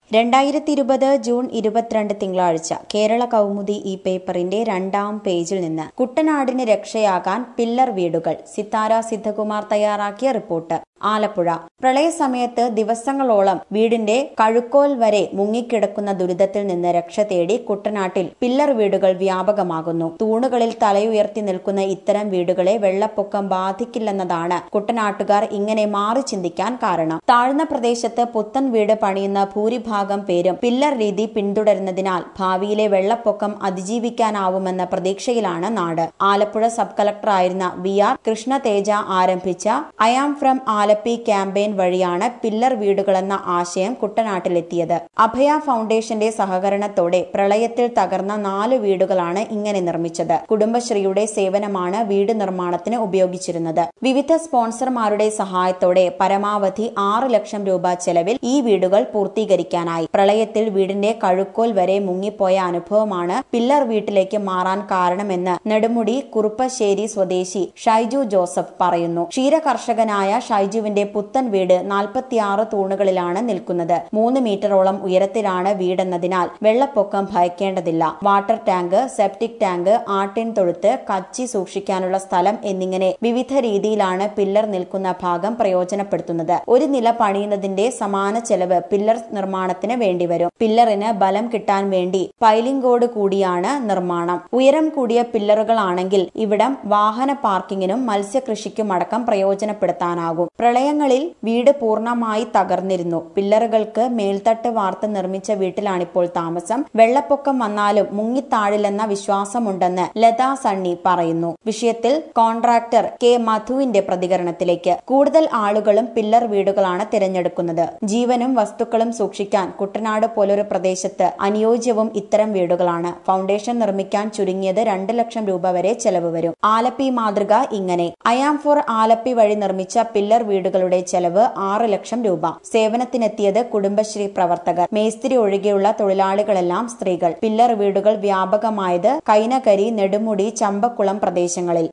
രണ്ടായിരത്തി ഇരുപത് ജൂൺ ഇരുപത്തിരണ്ട് തിങ്കളാഴ്ച കേരള കൗമുദി ഈ പേപ്പറിന്റെ രണ്ടാം പേജിൽ നിന്ന് കുട്ടനാടിന് രക്ഷയാകാൻ പില്ലർ വീടുകൾ സിത്താര സിദ്ധകുമാർ തയ്യാറാക്കിയ റിപ്പോർട്ട് ആലപ്പുഴ പ്രളയസമയത്ത് ദിവസങ്ങളോളം വീടിന്റെ കഴുക്കോൽ വരെ മുങ്ങിക്കിടക്കുന്ന ദുരിതത്തിൽ നിന്ന് രക്ഷ തേടി കുട്ടനാട്ടിൽ പില്ലർ വീടുകൾ വ്യാപകമാകുന്നു തൂണുകളിൽ തലയുയർത്തി നിൽക്കുന്ന ഇത്തരം വീടുകളെ വെള്ളപ്പൊക്കം ബാധിക്കില്ലെന്നതാണ് കുട്ടനാട്ടുകാർ ഇങ്ങനെ മാറി ചിന്തിക്കാൻ കാരണം താഴ്ന്ന പ്രദേശത്ത് പുത്തൻ വീട് പണിയുന്ന ഭൂരിഭാഗം പേരും പില്ലർ രീതി പിന്തുടരുന്നതിനാൽ ഭാവിയിലെ വെള്ളപ്പൊക്കം അതിജീവിക്കാനാവുമെന്ന പ്രതീക്ഷയിലാണ് നാട് ആലപ്പുഴ സബ് കളക്ടറായിരുന്ന വി ആർ കൃഷ്ണതേജ ആരംഭിച്ച I am from Alleppey campaign വഴിയാണ് പില്ലർ വീടുകളെന്ന ആശയം കുട്ടനാട്ടിലെത്തിയത് അഭയ ഫൗണ്ടേഷന്റെ സഹകരണത്തോടെ പ്രളയത്തിൽ തകർന്ന നാല് വീടുകളാണ് ഇങ്ങനെ നിർമ്മിച്ചത് കുടുംബശ്രീയുടെ സേവനമാണ് വീട് നിർമ്മാണത്തിന് ഉപയോഗിച്ചിരുന്നത് വിവിധ സ്പോൺസർമാരുടെ സഹായത്തോടെ പരമാവധി ആറ് ലക്ഷം രൂപ ചെലവിൽ ഈ വീടുകൾ പൂർത്തീകരിക്കാനായി പ്രളയത്തിൽ വീടിന്റെ കഴുക്കോൽ വരെ മുങ്ങിപ്പോയ അനുഭവമാണ് പില്ലർ വീട്ടിലേക്ക് മാറാൻ കാരണമെന്ന് നെടുമുടി കുറുപ്പശ്ശേരി സ്വദേശി ഷൈജു ജോസഫ് പറയുന്നു ക്ഷീരകർഷകനായ ഷൈജുവിന്റെ പുത്തൻ വീട് നാൽപ്പത്തിയാറ് തൂണുകളിലാണ് നിൽക്കുന്നത് മൂന്ന് മീറ്ററോളം ഉയരത്തിലാണ് വീടെന്നതിനാൽ വെള്ളപ്പൊക്കം ഭയക്കേണ്ടതില്ല വാട്ടർ ടാങ്ക് സെപ്റ്റിക് ടാങ്ക് ആട്ടിൻ തൊഴുത്ത് കച്ചി സൂക്ഷിക്കാനുള്ള സ്ഥലം എന്നിങ്ങനെ വിവിധ രീതിയിലാണ് പില്ലർ നിൽക്കുന്ന ഭാഗം പ്രയോജനപ്പെടുത്തുന്നത് ഒരു നില പണിയുന്നതിന്റെ സമാന ചെലവ് പില്ലർ നിർമ്മാണത്തിന് വേണ്ടിവരും പില്ലറിന് ബലം കിട്ടാൻ വേണ്ടി പൈലിംഗോട് കൂടിയാണ് നിർമ്മാണം ഉയരം കൂടിയ പില്ലറുകളാണെങ്കിൽ ഇവിടം വാഹന പാർക്കിങ്ങിനും മത്സ്യകൃഷിക്കുമടക്കം പ്രയോജനപ്പെടുത്താനാകും പ്രളയങ്ങളിൽ വീട് പൂർണ്ണമായി തകർന്നിരുന്നു പില്ലറുകൾക്ക് മേൽത്തട്ട് വാർത്ത് നിർമ്മിച്ച വീട്ടിലാണിപ്പോൾ താമസം വെള്ളപ്പൊക്കം വന്നാലും മുങ്ങിത്താഴില്ലെന്ന വിശ്വാസമുണ്ടെന്ന് ലതാ സണ്ണി പറയുന്നു വിഷയത്തിൽ കോൺട്രാക്ടർ കെ മധുവിന്റെ പ്രതികരണത്തിലേക്ക് കൂടുതൽ ആളുകളും പില്ലർ വീടുകളാണ് തിരഞ്ഞെടുക്കുന്നത് ജീവനും വസ്തുക്കളും സൂക്ഷിക്കാൻ കുട്ടനാട് പോലൊരു പ്രദേശത്ത് അനുയോജ്യവും ഇത്തരം വീടുകളാണ് ഫൗണ്ടേഷൻ നിർമ്മിക്കാൻ ചുരുങ്ങിയത് രണ്ട് ലക്ഷം രൂപ വരെ ചെലവ് വരും ആലപ്പി മാതൃക ഇങ്ങനെ അയാം ഫോർ ആലപ്പി വഴി നിർമ്മിച്ച പില്ലർ വീടുകളുടെ ചെലവ് ആറ് ലക്ഷം രൂപ സേവനത്തിനെത്തിയത് കുടുംബശ്രീ പ്രവർത്തകർ മേസ്തിരി ഒഴികെയുള്ള തൊഴിലാളികളെല്ലാം സ്ത്രീകൾ പില്ലർ വീടുകൾ വ്യാപകമായത് കൈനകരി നെടുമുടി ചമ്പക്കുളം പ്രദേശങ്ങളിൽ